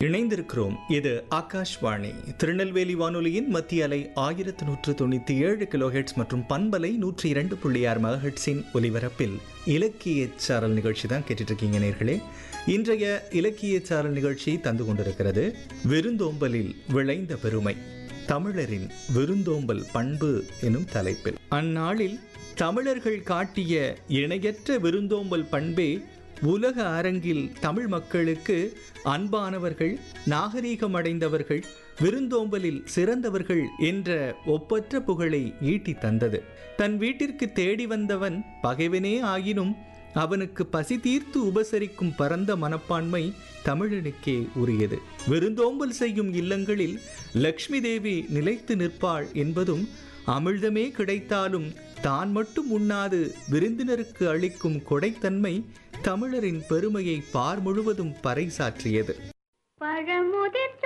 இணைந்திருக்கிறோம் இது ஆகாஷ்வாணி திருநெல்வேலி வானொலியின் மத்திய அலை ஆயிரத்து நூற்று தொண்ணூற்றி ஏழு கிலோஹெட்ஸ் மற்றும் பண்பலை நூற்றி இரண்டு புள்ளி ஆறு மெகஹெட்ஸின் ஒலிபரப்பில் இலக்கிய சாரல் நிகழ்ச்சி தான் கேட்டுட்டு இருக்கீங்க நேர்களே இன்றைய இலக்கிய சாரல் நிகழ்ச்சி தந்து கொண்டிருக்கிறது விருந்தோம்பலில் விளைந்த பெருமை தமிழரின் விருந்தோம்பல் பண்பு எனும் தலைப்பில் அந்நாளில் தமிழர்கள் காட்டிய இணையற்ற விருந்தோம்பல் பண்பே உலக அரங்கில் தமிழ் மக்களுக்கு அன்பானவர்கள் நாகரீகம் அடைந்தவர்கள் விருந்தோம்பலில் சிறந்தவர்கள் என்ற ஒப்பற்ற புகழை ஈட்டி தந்தது தன் வீட்டிற்கு தேடி வந்தவன் பகைவனே ஆயினும் அவனுக்கு பசி தீர்த்து உபசரிக்கும் பரந்த மனப்பான்மை தமிழனுக்கே உரியது விருந்தோம்பல் செய்யும் இல்லங்களில் லக்ஷ்மி தேவி நிலைத்து நிற்பாள் என்பதும் அமிழ்தமே கிடைத்தாலும் தான் மட்டும் உண்ணாது விருந்தினருக்கு அளிக்கும் கொடைத்தன்மை தமிழரின் பெருமையை பார் முழுவதும் பறைசாற்றியது பழமுதிர்